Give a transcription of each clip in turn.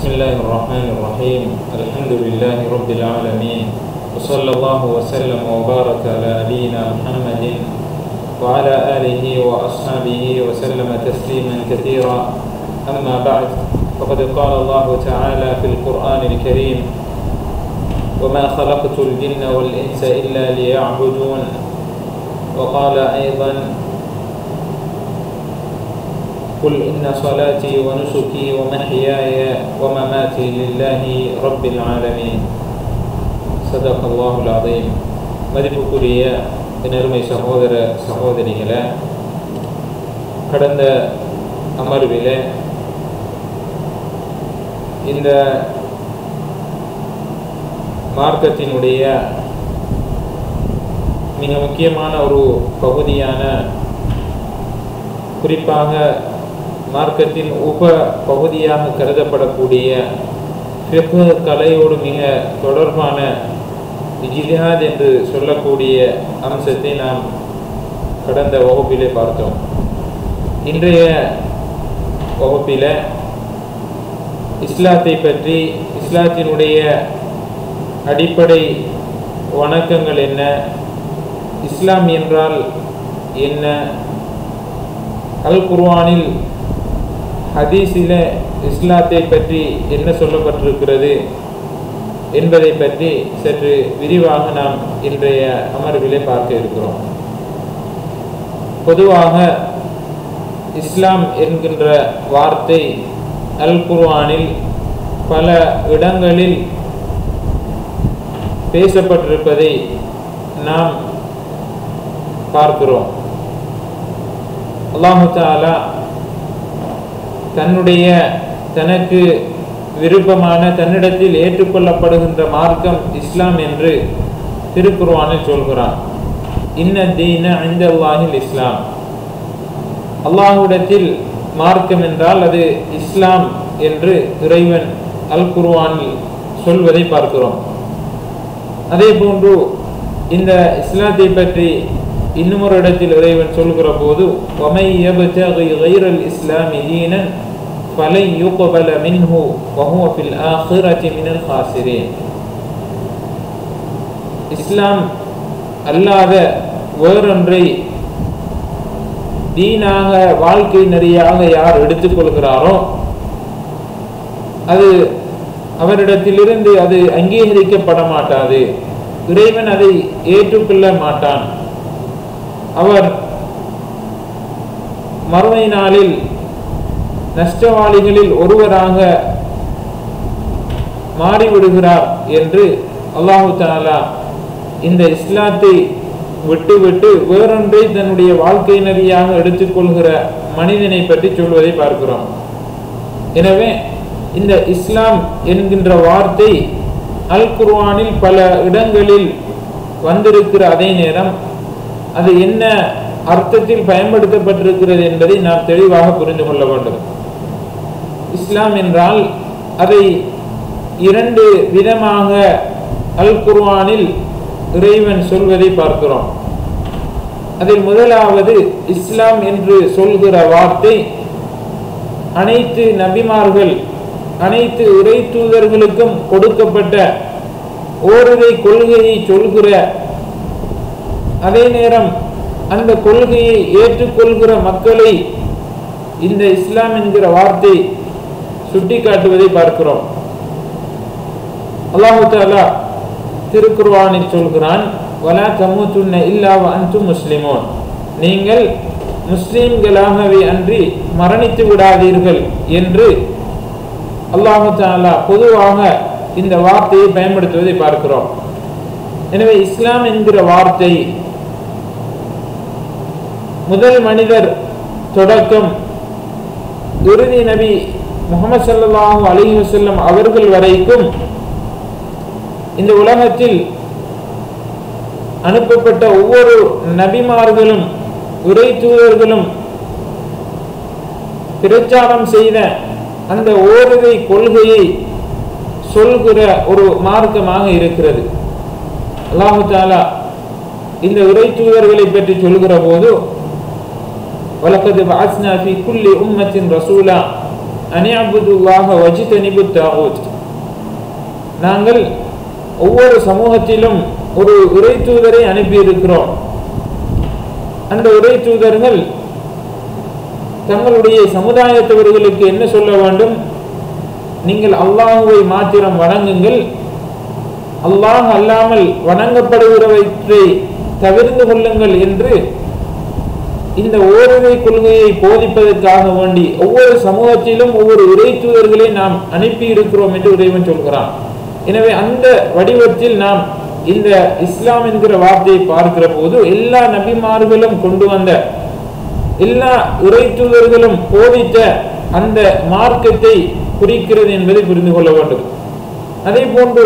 بسم الله الرحمن الرحيم الحمد لله رب العالمين وصلى الله وسلم وبارك على نبينا محمد وعلى آله وأصحابه وسلم تسليما كثيرا أما بعد فقد قال الله تعالى في القرآن الكريم وما خلقت الجن والإنس إلا ليعبدون وقال أيضا قل إن صلاتي ونسكي ومحياي ومماتي لله رب العالمين صدق الله العظيم மதிப்புக்குரிய எனருமை சகோதர சகோதரிகளை கடந்த அமர்வில் இந்த மார்க்கத்தினுடைய மிக முக்கியமான ஒரு பகுதியான குறிப்பாக மார்க்கத்தின் உப பகுதியாக கருதப்படக்கூடிய ஃபிக்ஹ் கலையோடு மிக தொடர்பான இஜிஹாத் என்று சொல்லக்கூடிய அம்சத்தை நாம் கடந்த வகுப்பிலே பார்த்தோம் இன்றைய வகுப்பில் இஸ்லாத்தை பற்றி இஸ்லாத்தினுடைய அடிப்படை வணக்கங்கள் என்ன இஸ்லாம் என்றால் என்ன அல் குர்வானில் ஹதீஸில் இஸ்லாத்தை பற்றி என்ன சொல்லப்பட்டிருக்கிறது என்பதை பற்றி சற்று விரிவாக நாம் இன்றைய அமர்விலே பார்க்க இருக்கிறோம் பொதுவாக இஸ்லாம் என்கின்ற வார்த்தை அல் குர்வானில் பல இடங்களில் பேசப்பட்டிருப்பதை நாம் பார்க்கிறோம் அல்லாஹு தாலா தன்னுடைய தனக்கு விருப்பமான தன்னிடத்தில் ஏற்றுக்கொள்ளப்படுகின்ற மார்க்கம் இஸ்லாம் என்று திருக்குர்வானில் சொல்கிறான் இன்ன தீன ஐந்த அல்லாஹில் இஸ்லாம் அல்லாஹுடத்தில் மார்க்கம் என்றால் அது இஸ்லாம் என்று இறைவன் அல் குர்வானில் சொல்வதை பார்க்கிறோம் அதே போன்று இந்த இஸ்லாத்தை பற்றி இன்னும் ஒரு இடத்தில் இறைவன் சொல்கிற போது இஸ்லாமி தீனன் فلن يقبل منه وهو في الآخرة من الخاسرين இஸ்லாம் அல்லாத வேறொன்றை தீனாக வாழ்க்கை நெறியாக யார் எடுத்துக்கொள்கிறாரோ அது அவரிடத்திலிருந்து அது அங்கீகரிக்கப்பட மாட்டாது இறைவன் அதை ஏற்றுக்கொள்ள மாட்டான் அவர் மறுமை நாளில் நஷ்டவாளிகளில் ஒருவராக மாறிவிடுகிறார் என்று அல்லாஹு தாலா இந்த இஸ்லாத்தை விட்டு விட்டு வேறொன்றை தன்னுடைய வாழ்க்கை நதியாக எடுத்துக்கொள்கிற மனிதனை பற்றி சொல்வதை பார்க்கிறோம் எனவே இந்த இஸ்லாம் என்கின்ற வார்த்தை அல் குர்வானில் பல இடங்களில் வந்திருக்கிற அதே நேரம் அது என்ன அர்த்தத்தில் பயன்படுத்தப்பட்டிருக்கிறது என்பதை நாம் தெளிவாக புரிந்து கொள்ள வேண்டும் இஸ்லாம் என்றால் அதை இரண்டு விதமாக அல் குர்வானில் இறைவன் சொல்வதை பார்க்கிறோம் அதில் முதலாவது இஸ்லாம் என்று சொல்கிற வார்த்தை அனைத்து நபிமார்கள் அனைத்து இறை தூதர்களுக்கும் கொடுக்கப்பட்ட ஓரிரை கொள்கையை சொல்கிற அதே நேரம் அந்த கொள்கையை ஏற்றுக்கொள்கிற மக்களை இந்த இஸ்லாம் என்கிற வார்த்தை சுட்டி காட்டுவதை பார்க்கிறோம் அல்லாஹு தாலா திருக்குர்வானில் சொல்கிறான் வலா தமுத்துன்ன இல்லாவ அன்று முஸ்லிமோன் நீங்கள் முஸ்லிம்களாகவே அன்றி மரணித்து விடாதீர்கள் என்று அல்லாஹு தாலா பொதுவாக இந்த வார்த்தையை பயன்படுத்துவதை பார்க்கிறோம் எனவே இஸ்லாம் என்கிற வார்த்தை முதல் மனிதர் தொடக்கம் இறுதி நபி முகமது சல்லாஹூ அலி வசல்லம் அவர்கள் வரைக்கும் இந்த உலகத்தில் அனுப்பப்பட்ட ஒவ்வொரு நபிமார்களும் உரை தூதர்களும் பிரச்சாரம் செய்த அந்த ஓரிரை கொள்கையை சொல்கிற ஒரு மார்க்கமாக இருக்கிறது அல்லாஹு தாலா இந்த உரை தூதர்களை பற்றி சொல்கிற போது வழக்கது வாஸ்னா ஃபி குல்லி உம்மத்தின் ரசூலா அனியாபுதுல்லாக வஜிதனிபு தாவூத் நாங்கள் ஒவ்வொரு சமூகத்திலும் ஒரு உரை தூதரை அனுப்பியிருக்கிறோம் அந்த உரை தூதர்கள் தங்களுடைய சமுதாயத்தவர்களுக்கு என்ன சொல்ல வேண்டும் நீங்கள் அல்லாஹுவை மாத்திரம் வணங்குங்கள் அல்லாஹ் அல்லாமல் வணங்கப்படுகிறவற்றை தவிர்ந்து கொள்ளுங்கள் என்று இந்த ஓரிரை கொள்கையை போதிப்பதற்காக வேண்டி ஒவ்வொரு சமூகத்திலும் ஒவ்வொரு இறை தூதர்களை நாம் அனுப்பி இருக்கிறோம் என்று இறைவன் சொல்கிறான் எனவே அந்த வடிவத்தில் நாம் இந்த இஸ்லாம் என்கிற வார்த்தையை பார்க்கிற போது எல்லா நபிமார்களும் கொண்டு வந்த எல்லா இறை தூதர்களும் போதித்த அந்த மார்க்கத்தை குறிக்கிறது என்பதை புரிந்து கொள்ள வேண்டும் அதே போன்று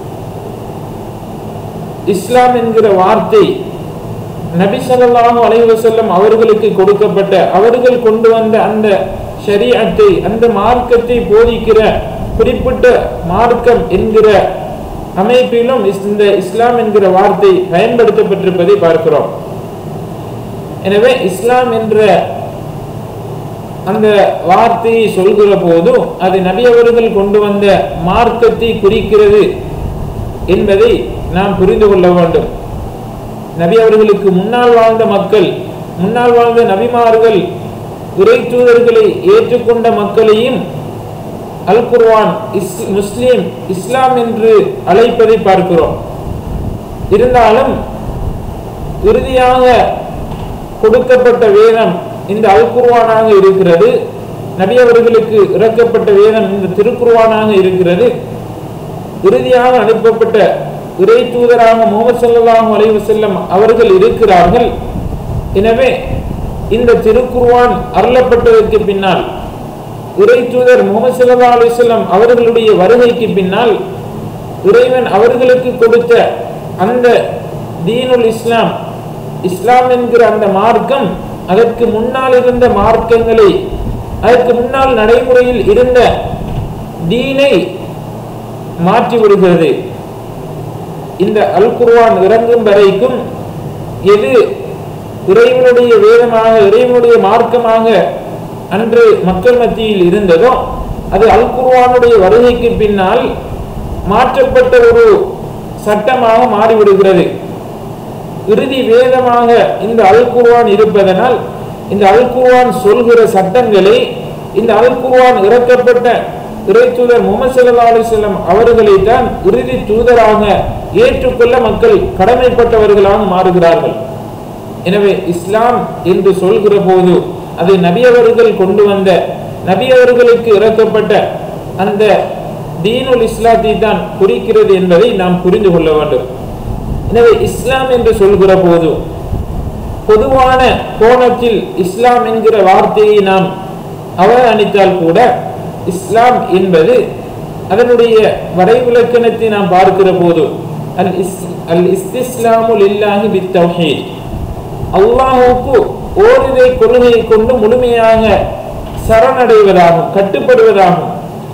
இஸ்லாம் என்கிற வார்த்தை நபி ஸல்லல்லாஹு அலைஹி வஸல்லம் அவர்களுக்கு கொடுக்கப்பட்ட அவர்கள் கொண்டு வந்த அந்த ஷரீஅத்தை அந்த மார்க்கத்தை போதிக்கிற குறிப்பிட்ட மார்க்கம் என்கிற அமைப்பிலும் இந்த இஸ்லாம் என்கிற வார்த்தை பயன்படுத்தப்பட்டிருப்பதை பார்க்கிறோம் எனவே இஸ்லாம் என்ற அந்த வார்த்தையை சொல்கிற போது அது நபி அவர்கள் கொண்டு வந்த மார்க்கத்தை குறிக்கிறது என்பதை நாம் புரிந்து கொள்ள வேண்டும் நபி அவர்களுக்கு முன்னால் வாழ்ந்த மக்கள் முன்னால் வாழ்ந்த நபிமார்கள் உரை தூதர்களை ஏற்றுக்கொண்ட மக்களையும் அல் குர்வான் இஸ் முஸ்லீம் இஸ்லாம் என்று அழைப்பதை பார்க்கிறோம் இருந்தாலும் இறுதியாக கொடுக்கப்பட்ட வேதம் இந்த அல் குர்வானாக இருக்கிறது நபி அவர்களுக்கு இறக்கப்பட்ட வேதம் இந்த திருக்குர்வானாக இருக்கிறது இறுதியாக அனுப்பப்பட்ட இறை தூதராக முகமது சல்லாஹூ அலைஹி வஸல்லம் அவர்கள் இருக்கிறார்கள் எனவே இந்த திருக்குர்வான் அருளப்பட்டதற்கு பின்னால் இறை தூதர் முகமது சல்லா அலிஸ்லாம் அவர்களுடைய வருகைக்கு பின்னால் இறைவன் அவர்களுக்கு கொடுத்த அந்த தீனுல் இஸ்லாம் இஸ்லாம் என்கிற அந்த மார்க்கம் அதற்கு முன்னால் இருந்த மார்க்கங்களை அதற்கு முன்னால் நடைமுறையில் இருந்த தீனை மாற்றி விடுகிறது இந்த அல் குர்வான் இறங்கும் வரைக்கும் எது இறைவனுடைய வேதமாக இறைவனுடைய மார்க்கமாக அன்று மக்கள் மத்தியில் இருந்ததோ அது அல் குர்வானுடைய வருகைக்கு பின்னால் மாற்றப்பட்ட ஒரு சட்டமாக மாறிவிடுகிறது இறுதி வேதமாக இந்த அல் குர்வான் இருப்பதனால் இந்த அல் குர்வான் சொல்கிற சட்டங்களை இந்த அல் குர்வான் இறக்கப்பட்ட இறை தூதர் முகமது சல்லா அலிஸ்லாம் அவர்களை தான் இறுதி தூதராக ஏற்றுக்கொள்ள மக்கள் கடமைப்பட்டவர்களாக மாறுகிறார்கள் எனவே இஸ்லாம் என்று சொல்கிற போது அது நபி அவர்கள் கொண்டு வந்த நபி அவர்களுக்கு இறக்கப்பட்ட அந்த தீனுல் இஸ்லாத்தை தான் குறிக்கிறது என்பதை நாம் புரிந்து கொள்ள வேண்டும் எனவே இஸ்லாம் என்று சொல்கிற போது பொதுவான கோணத்தில் இஸ்லாம் என்கிற வார்த்தையை நாம் அவதானித்தால் கூட இஸ்லாம் என்பது அதனுடைய வரைவிலக்கணத்தை நாம் பார்க்கிற போது அல் இஸ் அல் இஸ்திஸ்லாமு லில்லாஹி பித்தௌஹீத் அல்லாஹுக்கு ஓரிரை கொள்கையை கொண்டு முழுமையாக சரணடைவதாகும் கட்டுப்படுவதாகும்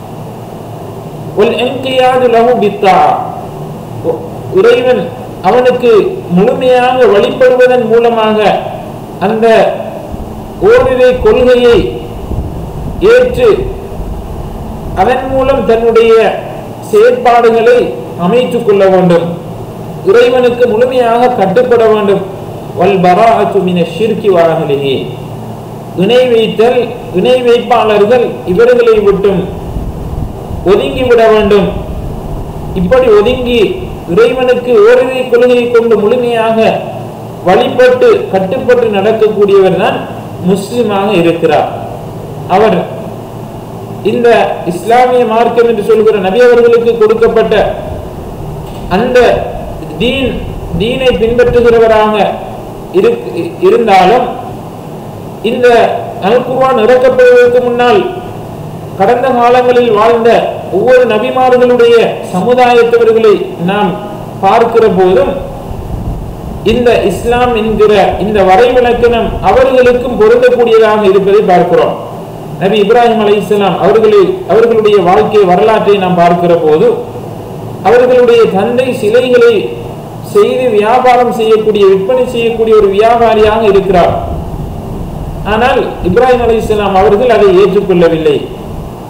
இறைவன் அவனுக்கு முழுமையாக வழிபடுவதன் மூலமாக அந்த ஓரிரை கொள்கையை ஏற்று அதன் மூலம் தன்னுடைய செயற்பாடுகளை அமைத்துக் கொள்ள வேண்டும் இறைவனுக்கு முழுமையாக கட்டுப்பட வேண்டும் வல் பராஅத்து மின ஷிர்கி வாகலிஹி இணை வைத்தல் இணை வைப்பாளர்கள் இவர்களை விட்டும் ஒதுங்கி விட வேண்டும் இப்படி ஒதுங்கி இறைவனுக்கு ஓரிரை கொள்கையை கொண்டு முழுமையாக வழிபட்டு கட்டுப்பட்டு நடக்கக்கூடியவர் தான் முஸ்லிமாக இருக்கிறார் அவர் இந்த இஸ்லாமிய மார்க்கம் என்று சொல்கிற நபி அவர்களுக்கு கொடுக்கப்பட்ட அந்த தீன் தீனை பின்பற்றுகிறவராக இருந்தாலும் இந்த அல்குர்வான் இறக்கப்படுவதற்கு முன்னால் கடந்த காலங்களில் வாழ்ந்த ஒவ்வொரு நபிமார்களுடைய சமுதாயத்தவர்களை நாம் பார்க்கிற போதும் இந்த இஸ்லாம் என்கிற இந்த வரைவிலக்கணம் அவர்களுக்கும் பொருந்தக்கூடியதாக இருப்பதை பார்க்கிறோம் நபி இப்ராஹிம் அலி இஸ்லாம் அவர்களை அவர்களுடைய வாழ்க்கை வரலாற்றை நாம் பார்க்கிற போது அவர்களுடைய தந்தை சிலைகளை செய்து வியாபாரம் செய்யக்கூடிய விற்பனை செய்யக்கூடிய ஒரு வியாபாரியாக இருக்கிறார் ஆனால் இப்ராஹிம் அலி இஸ்லாம் அவர்கள் அதை ஏற்றுக்கொள்ளவில்லை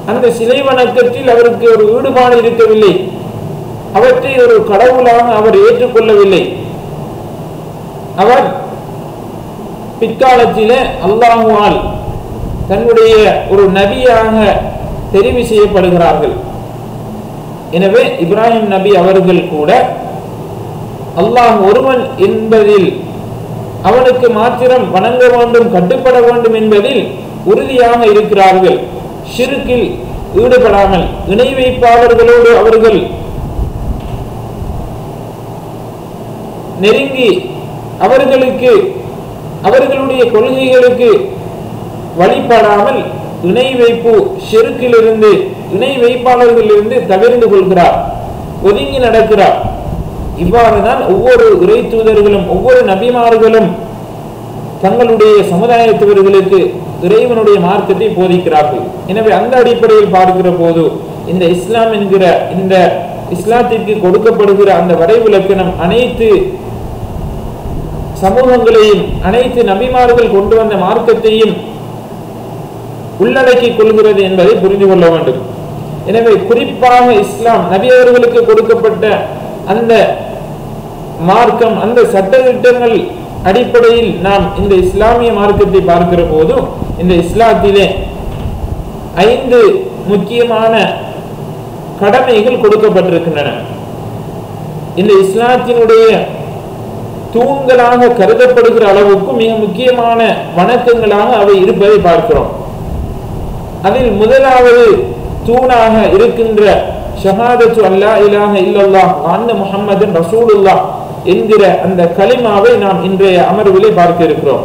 அந்த சிலை வணக்கத்தில் அவருக்கு ஒரு ஈடுபாடு இருக்கவில்லை அவற்றை ஒரு கடவுளாக அவர் ஏற்றுக்கொள்ளவில்லை அவர் பிற்காலத்திலே அல்லாஹுவால் தன்னுடைய ஒரு நபியாக தெரிவு செய்யப்படுகிறார்கள் எனவே இப்ராஹிம் நபி அவர்கள் கூட அல்லாஹ் ஒருவன் என்பதில் அவனுக்கு மாத்திரம் வணங்க வேண்டும் கட்டுப்பட வேண்டும் என்பதில் உறுதியாக இருக்கிறார்கள் ஷிருக்கில் ஈடுபடாமல் இணை வைப்பாளர்களோடு அவர்கள் நெருங்கி அவர்களுக்கு அவர்களுடைய கொள்கைகளுக்கு வழிபடாமல் இணை வைப்பு ஷெருக்கிலிருந்து இணை வைப்பாளர்களிலிருந்து தவிர்ந்து கொள்கிறார் ஒதுங்கி நடக்கிறார் இவ்வாறு தான் ஒவ்வொரு இறை தூதர்களும் ஒவ்வொரு நபிமார்களும் தங்களுடைய சமுதாயத்தவர்களுக்கு இறைவனுடைய மார்க்கத்தை போதிக்கிறார்கள் எனவே அந்த அடிப்படையில் பார்க்கிற போது இந்த இஸ்லாம் என்கிற இந்த இஸ்லாத்திற்கு கொடுக்கப்படுகிற அந்த வரைவிலக்கணம் அனைத்து சமூகங்களையும் அனைத்து நபிமார்கள் கொண்டு வந்த மார்க்கத்தையும் உள்ளடக்கிக் கொள்கிறது என்பதை புரிந்து கொள்ள வேண்டும் எனவே குறிப்பாக இஸ்லாம் நபி அவர்களுக்கு கொடுக்கப்பட்ட அந்த மார்க்கம் அந்த சட்டத்திட்டங்கள் அடிப்படையில் நாம் இந்த இஸ்லாமிய மார்க்கத்தை பார்க்கிற போது இந்த இஸ்லாத்திலே ஐந்து முக்கியமான கடமைகள் கொடுக்கப்பட்டிருக்கின்றன இந்த இஸ்லாத்தினுடைய தூண்களாக கருதப்படுகிற அளவுக்கு மிக முக்கியமான வணக்கங்களாக அவை இருப்பதை பார்க்கிறோம் அதில் முதலாவது தூணாக இருக்கின்ற ஷஹாதத்து அல்லா இலாஹ இல்லல்லாஹ் அன்ன முஹம்மதன் ரசூலுல்லாஹ் என்கிற அந்த கலிமாவை நாம் இன்றைய அமர்விலே பார்க்க இருக்கிறோம்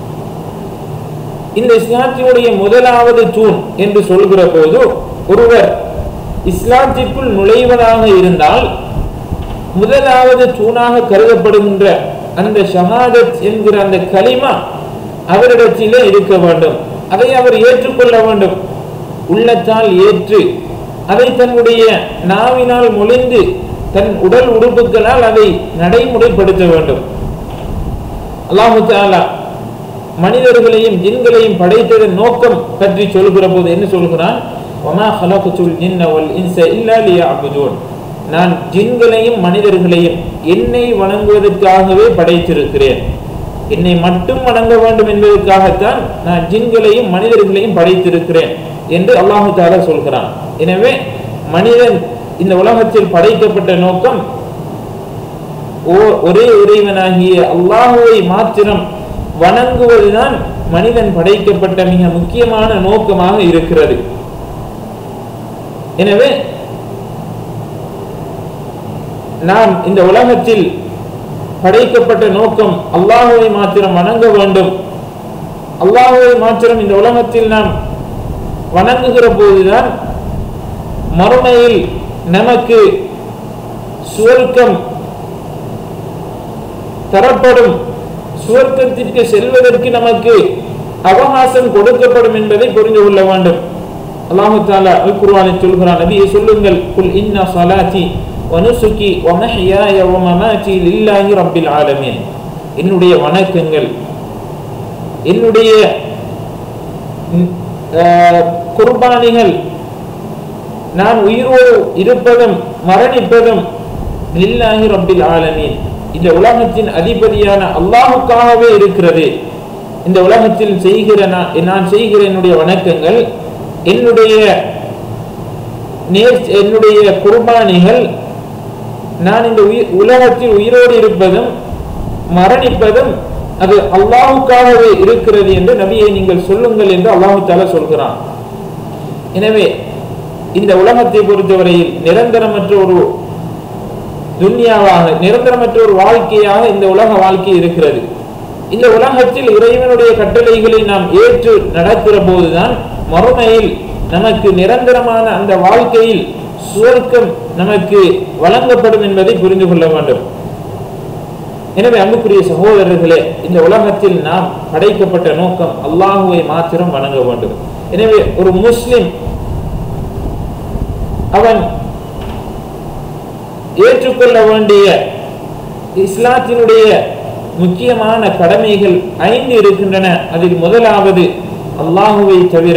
இந்த இஸ்லாத்தினுடைய முதலாவது தூண் என்று சொல்கிற போது ஒருவர் இஸ்லாத்திற்குள் நுழைவதாக இருந்தால் முதலாவது தூணாக கருதப்படுகின்ற அந்த ஷஹாதத் என்கிற அந்த கலிமா அவரிடத்திலே இருக்க வேண்டும் அதை அவர் ஏற்றுக்கொள்ள வேண்டும் உள்ளத்தால் ஏற்று அதை தன்னுடைய நாவினால் மொழிந்து தன் உடல் உறுப்புகளால் அதை நடைமுறைப்படுத்த வேண்டும் அல்லாஹு தாலா மனிதர்களையும் ஜின்களையும் படைத்ததன் நோக்கம் பற்றி சொல்கிற போது என்ன சொல்கிறான் ஒமா ஹலகுல் ஜின்ன வல் இன்ச இல்லா லியஅபுதூன் நான் ஜின்களையும் மனிதர்களையும் என்னை வணங்குவதற்காகவே படைத்திருக்கிறேன் என்னை மட்டும் வணங்க வேண்டும் என்பதற்காகத்தான் நான் ஜின்களையும் மனிதர்களையும் படைத்திருக்கிறேன் என்று அல்லாஹு தாலா சொல்கிறான் எனவே மனிதன் இந்த உலகத்தில் படைக்கப்பட்ட நோக்கம் ஒரே இறைவனாகிய அல்லாஹுவை மாத்திரம் வணங்குவதுதான் மனிதன் படைக்கப்பட்ட மிக முக்கியமான நோக்கமாக இருக்கிறது எனவே நாம் இந்த உலகத்தில் படைக்கப்பட்ட நோக்கம் அல்லாஹுவை மாத்திரம் வணங்க வேண்டும் அல்லாஹுவை மாத்திரம் இந்த உலகத்தில் நாம் வணங்குகிற போதுதான் மறுமையில் நமக்கு சுவர்க்கம் தரப்படும் சுவர்க்கத்திற்கு செல்வதற்கு நமக்கு அவகாசம் கொடுக்கப்படும் என்பதை புரிந்து கொள்ள வேண்டும் அல்லாஹு தாலா அல் குர்ஆனில் சொல்கிறான் நபியை சொல்லுங்கள் குல் இன்ன ஸலாத்தி வனுசுகி வமஹ்யாய வமமாத்தி லில்லாஹி ரப்பில் ஆலமீன் என்னுடைய வணக்கங்கள் என்னுடைய குர்பானிகள் நான் உயிரோடு இருப்பதும் மரணிப்பதும் லில்லாஹி ரப்பில் ஆலமீன் இந்த உலகத்தின் அதிபதியான அல்லாஹுக்காகவே இருக்கிறது இந்த உலகத்தில் செய்கிற நான் செய்கிற என்னுடைய வணக்கங்கள் என்னுடைய என்னுடைய குர்பானிகள் நான் இந்த உயிர் உலகத்தில் உயிரோடு இருப்பதும் மரணிப்பதும் அது அல்லாஹுக்காகவே இருக்கிறது என்று நபியை நீங்கள் சொல்லுங்கள் என்று அல்லாஹு தாலா சொல்கிறான் எனவே இந்த உலகத்தை பொறுத்தவரையில் நிரந்தரமற்ற ஒரு துன்யாவாக நிரந்தரமற்ற ஒரு வாழ்க்கையாக இந்த உலக வாழ்க்கை இருக்கிறது இந்த உலகத்தில் இறைவனுடைய கட்டளைகளை நாம் ஏற்று நடக்கிற போதுதான் மறுமையில் நமக்கு நிரந்தரமான அந்த வாழ்க்கையில் சுவர்க்கம் நமக்கு வழங்கப்படும் என்பதை புரிந்து கொள்ள வேண்டும் எனவே அன்புக்குரிய சகோதரர்களே இந்த உலகத்தில் நாம் படைக்கப்பட்ட நோக்கம் அல்லாஹுவை மாத்திரம் வணங்க வேண்டும் எனவே ஒரு முஸ்லிம் அவன் ஏற்றுக்கொள்ள வேண்டிய இஸ்லாத்தினுடைய முக்கியமான கடமைகள் ஐந்து இருக்கின்றன அதில் முதலாவது அல்லாஹுவை தவிர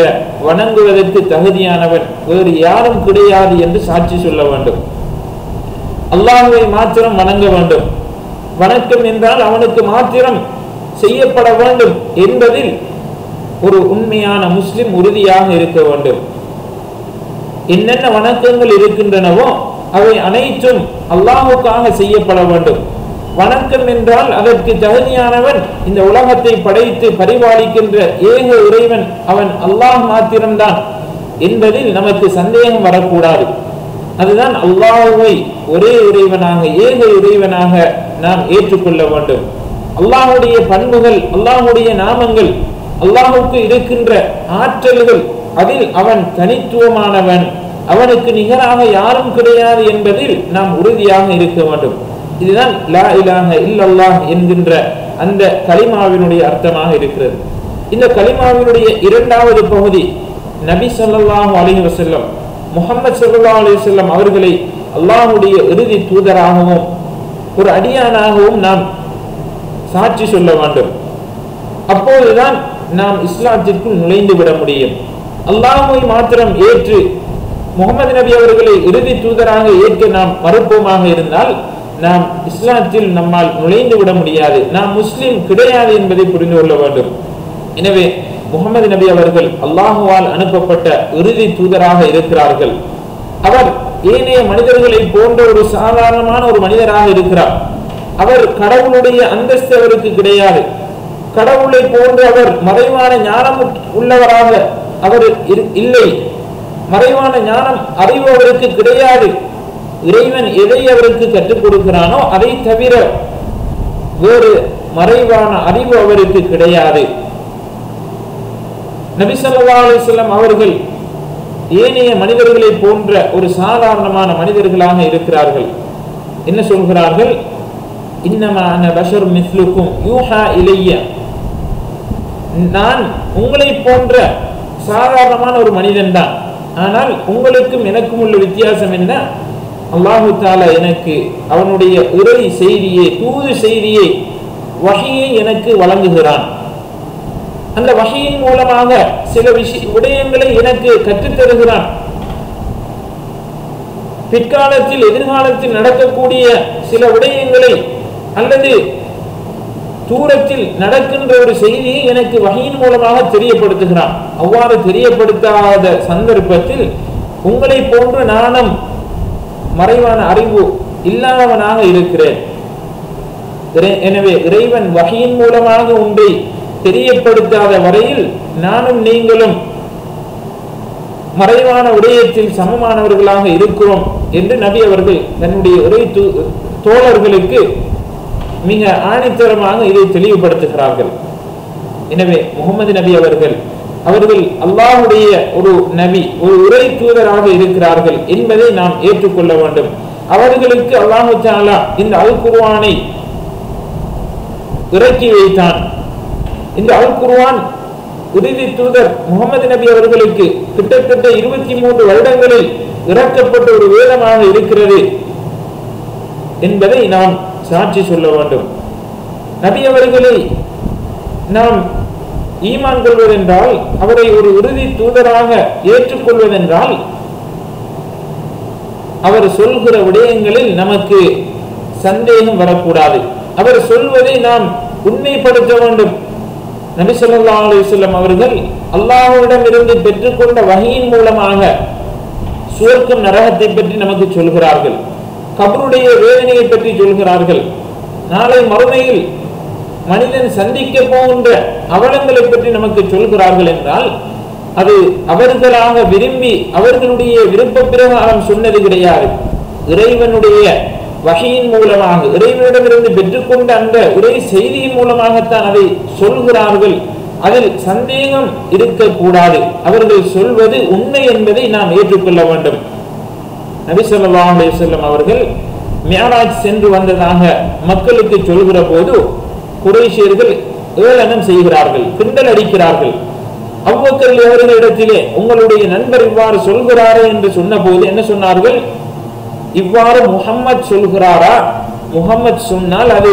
வணங்குவதற்கு தகுதியானவன் வேறு யாரும் கிடையாது என்று சாட்சி சொல்ல வேண்டும் அல்லாஹுவை மாத்திரம் வணங்க வேண்டும் வணக்கம் என்றால் அவனுக்கு மாத்திரம் செய்யப்பட வேண்டும் என்பதில் ஒரு உண்மையான முஸ்லிம் உறுதியாக இருக்க வேண்டும் என்னென்ன வணக்கங்கள் இருக்கின்றனவோ அவை அனைத்தும் அல்லாஹுக்காக செய்யப்பட வேண்டும் வணக்கம் என்றால் அதற்கு தகுதியானவன் இந்த உலகத்தை படைத்து பரிபாலிக்கின்ற ஏக இறைவன் அவன் அல்லாஹ் மாத்திரம்தான் என்பதில் நமக்கு சந்தேகம் வரக்கூடாது அதுதான் அல்லாஹுவை ஒரே இறைவனாக ஏக இறைவனாக நாம் ஏற்றுக்கொள்ள வேண்டும் அல்லாஹுடைய பண்புகள் அல்லாஹுடைய நாமங்கள் அல்லாஹுக்கு இருக்கின்ற ஆற்றல்கள் அதில் அவன் தனித்துவமானவன் அவனுக்கு நிகராக யாரும் கிடையாது என்பதில் நாம் உறுதியாக இருக்க வேண்டும் இதுதான் லா இலாஹ இல்லல்லாஹ் என்கின்ற அந்த கலிமாவினுடைய அர்த்தமாக இருக்கிறது இந்த கலிமாவினுடைய இரண்டாவது பகுதி நபி ஸல்லல்லாஹு அலைஹி வஸல்லம் முஹம்மது ஸல்லல்லாஹு அலைஹி வஸல்லம் அவர்களை அல்லாஹ்வுடைய இறுதி தூதராகவும் ஒரு அடியானாகவும் நாம் சாட்சி சொல்ல வேண்டும் அப்போதுதான் நாம் இஸ்லாத்திற்குள் நுழைந்து விட முடியும் அல்லாஹ்வை மாத்திரம் ஏற்று முகமது நபி அவர்களை இறுதி தூதராக ஏற்க நாம் மறுப்போமாக இருந்தால் நாம் இஸ்லாத்தில் நம்மால் நுழைந்து விட முடியாது நாம் முஸ்லிம் கிடையாது என்பதை புரிந்து கொள்ள வேண்டும் எனவே முகமது நபி அவர்கள் அல்லாஹுவால் அனுப்பப்பட்ட இறுதி தூதராக இருக்கிறார்கள் அவர் ஏனைய மனிதர்களை போன்ற ஒரு சாதாரணமான ஒரு மனிதராக இருக்கிறார் அவர் கடவுளுடைய அந்தஸ்து அவருக்கு கிடையாது கடவுளை போன்று அவர் மறைவான ஞானம் உள்ளவராக அவர் இரு- இல்லை மறைவான ஞானம் அறிவு அவருக்கு கிடையாது இறைவன் எதை அவருக்கு கற்றுக் கொடுக்கிறானோ அதை தவிர வேறு மறைவான அறிவு அவருக்கு கிடையாது நபி ஸல்லல்லாஹு அலைஹி வஸல்லம் அவர்கள் ஏனைய மனிதர்களை போன்ற ஒரு சாதாரணமான மனிதர்களாக இருக்கிறார்கள் என்ன சொல்கிறார்கள் இன்னமா அன பஷர் மிஸ்லுக்கும் யூஹா இலைய நான் உங்களை போன்ற சாதாரணமான ஒரு மனிதன் தான் ஆனால் உங்களுக்கும் எனக்கும் உள்ள வித்தியாசம் என்ன அல்லாஹு தாலா எனக்கு அவனுடைய இறை செய்தியை தூது செய்தியை வகையை எனக்கு வழங்குகிறான் அந்த வகையின் மூலமாக சில விஷய விடயங்களை எனக்கு கற்றுத் தருகிறான் பிற்காலத்தில் எதிர்காலத்தில் நடக்கக்கூடிய சில விடயங்களை அல்லது தூரத்தில் நடக்கின்ற ஒரு செய்தியை எனக்கு வகையின் மூலமாக தெரியப்படுத்துகிறான் அவ்வாறு தெரியப்படுத்தாத சந்தர்ப்பத்தில் உங்களை போன்று நானும் மறைவான அறிவு இல்லாதவனாக இருக்கிறேன் இறை- எனவே இறைவன் வகையின் மூலமாக ஒன்றை தெரியப்படுத்தாத வரையில் நானும் நீங்களும் மறைவான விடயத்தில் சமமானவர்களாக இருக்கிறோம் என்று நபி அவர்கள் தன்னுடைய இறை தூ- தோழர்களுக்கு மிக ஆணித்தரமாக இதை தெளிவுபடுத்துகிறார்கள் எனவே முகமது நபி அவர்கள் அவர்கள் அல்லாஹ்வுடைய ஒரு நபி ஒரு உரை தூதராக இருக்கிறார்கள் என்பதை நாம் ஏற்றுக்கொள்ள வேண்டும் அவர்களுக்கு அல்லாஹு தஆலா இந்த அல் குர்ஆனை இறக்கி வைத்தான் இந்த அல் குர்ஆன் இறுதி தூதர் முகமது நபி அவர்களுக்கு கிட்டத்தட்ட இருபத்தி மூன்று வருடங்களில் இறக்கப்பட்ட ஒரு வேதமாக இருக்கிறது என்பதை நாம் சாட்சி சொல்ல வேண்டும் நபி அவர்களை நாம் ஈமான் கொள்வதென்றால் அவரை ஒரு இறுதி தூதராக ஏற்றுக்கொள்வதென்றால் அவர் சொல்கிற விடயங்களில் நமக்கு சந்தேகம் வரக்கூடாது அவர் சொல்வதை நாம் உண்மைப்படுத்த வேண்டும் நபி ஸல்லல்லாஹு அலைஹி வஸல்லம் அவர்கள் அல்லாஹ்விடம் இருந்து பெற்றுக்கொண்ட வகையின் மூலமாக சுவர்க்கம் நரகத்தை பற்றி நமக்கு சொல்கிறார்கள் கபருடைய வேதனையை பற்றி சொல்கிறார்கள் நாளை மறுமையில் மனிதன் சந்திக்க போகின்ற அவலங்களை பற்றி நமக்கு சொல்கிறார்கள் என்றால் அது அவர்களாக விரும்பி அவர்களுடைய விருப்ப பிரகாரம் சொன்னது கிடையாது இறைவனுடைய வகையின் மூலமாக இறைவனிடமிருந்து பெற்றுக்கொண்ட அந்த இறை செய்தியின் மூலமாகத்தான் அதை சொல்கிறார்கள் அதில் சந்தேகம் இருக்கக்கூடாது அவர்கள் சொல்வது உண்மை என்பதை நாம் ஏற்றுக்கொள்ள வேண்டும் நபி ஸல்லல்லாஹு அலைஹி வஸல்லம் அவர்கள் மியராஜ் சென்று வந்ததாக மக்களுக்கு சொல்கிற போது குறைஷியர்கள் ஏளனம் செய்கிறார்கள் கிண்டல் அடிக்கிறார்கள் அவ்வக்கல் அவர்களிடத்திலே உங்களுடைய நண்பர் இவ்வாறு சொல்கிறாரே என்று சொன்னபோது என்ன சொன்னார்கள் இவ்வாறு முஹம்மத் சொல்கிறாரா முஹம்மத் சொன்னால் அது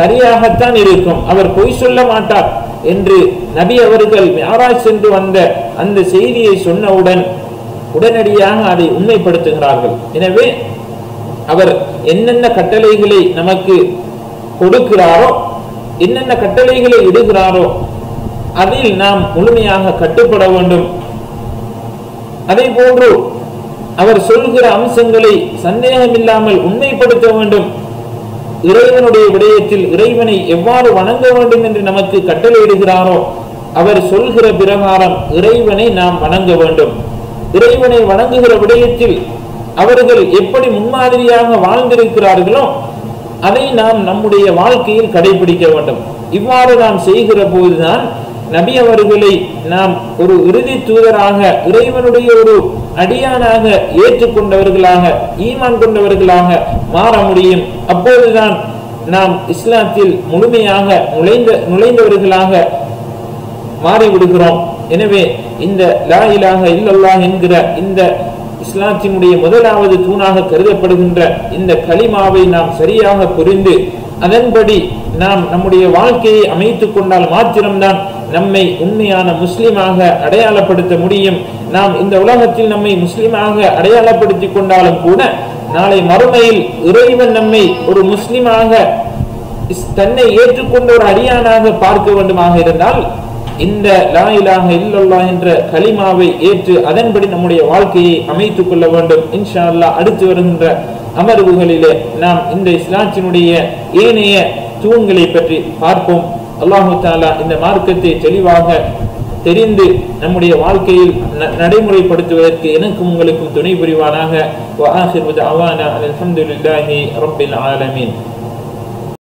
சரியாகத்தான் இருக்கும் அவர் பொய் சொல்ல மாட்டார் என்று நபி அவர்கள் மியராஜ் சென்று வந்த அந்த செய்தியை சொன்னவுடன் உடனடியாக அதை உண்மைப்படுத்துகிறார்கள் எனவே அவர் என்னென்ன கட்டளைகளை நமக்கு கொடுக்கிறாரோ என்னென்ன கட்டளைகளை இடுகிறாரோ அதில் நாம் முழுமையாக கட்டுப்பட வேண்டும் அதே போன்று அவர் சொல்கிற அம்சங்களை சந்தேகமில்லாமல் உண்மைப்படுத்த வேண்டும் இறைவனுடைய விடயத்தில் இறைவனை எவ்வாறு வணங்க வேண்டும் என்று நமக்கு கட்டளையிடுகிறாரோ அவர் சொல்கிற பிரகாரம் இறைவனை நாம் வணங்க வேண்டும் இறைவனை வணங்குகிற விடயத்தில் அவர்கள் எப்படி முன்மாதிரியாக வாழ்ந்திருக்கிறார்களோ அதை நாம் நம்முடைய வாழ்க்கையில் கடைபிடிக்க வேண்டும் இவ்வாறு நாம் செய்கிற போதுதான் நபி அவர்களை நாம் ஒரு இறுதி தூதராக இறைவனுடைய ஒரு அடியானாக ஏற்றுக்கொண்டவர்களாக ஈமான் கொண்டவர்களாக மாற முடியும் அப்போதுதான் நாம் இஸ்லாத்தில் முழுமையாக நுழைந்த நுழைந்தவர்களாக மாறிவிடுகிறோம் எனவே இந்த லா இலாஹ இல்லல்லாஹ் என்கிற இந்த இஸ்லாத்தினுடைய முதலாவது தூணாக கருதப்படுகின்ற இந்த களிமாவை நாம் சரியாக புரிந்து அதன்படி நாம் நம்முடைய வாழ்க்கையை அமைத்துக் கொண்டால் மாத்திரம்தான் நம்மை உண்மையான முஸ்லிமாக அடையாளப்படுத்த முடியும் நாம் இந்த உலகத்தில் நம்மை முஸ்லிமாக அடையாளப்படுத்திக் கொண்டாலும் கூட நாளை மறுமையில் இறைவன் நம்மை ஒரு முஸ்லிமாக தன்னை ஏற்றுக்கொண்ட ஒரு அடியானாக பார்க்க வேண்டுமாக இருந்தால் இந்த லா இலாஹ இல்லல்லாஹ் என்ற கலிமாவை ஏற்று அதன்படி நம்முடைய வாழ்க்கையை அமைத்துக் கொள்ள வேண்டும் இன்ஷா அல்லாஹ் அடுத்து வருகின்ற அமர்வுகளிலே நாம் இந்த இஸ்லாத்தினுடைய ஏனைய தூண்களை பற்றி பார்ப்போம் அல்லாஹு தாலா இந்த மார்க்கத்தை தெளிவாக தெரிந்து நம்முடைய வாழ்க்கையில் நடைமுறைப்படுத்துவதற்கு எனக்கும் உங்களுக்கும் துணை புரிவானாக وآخر دعوانا الحمد لله رب العالمين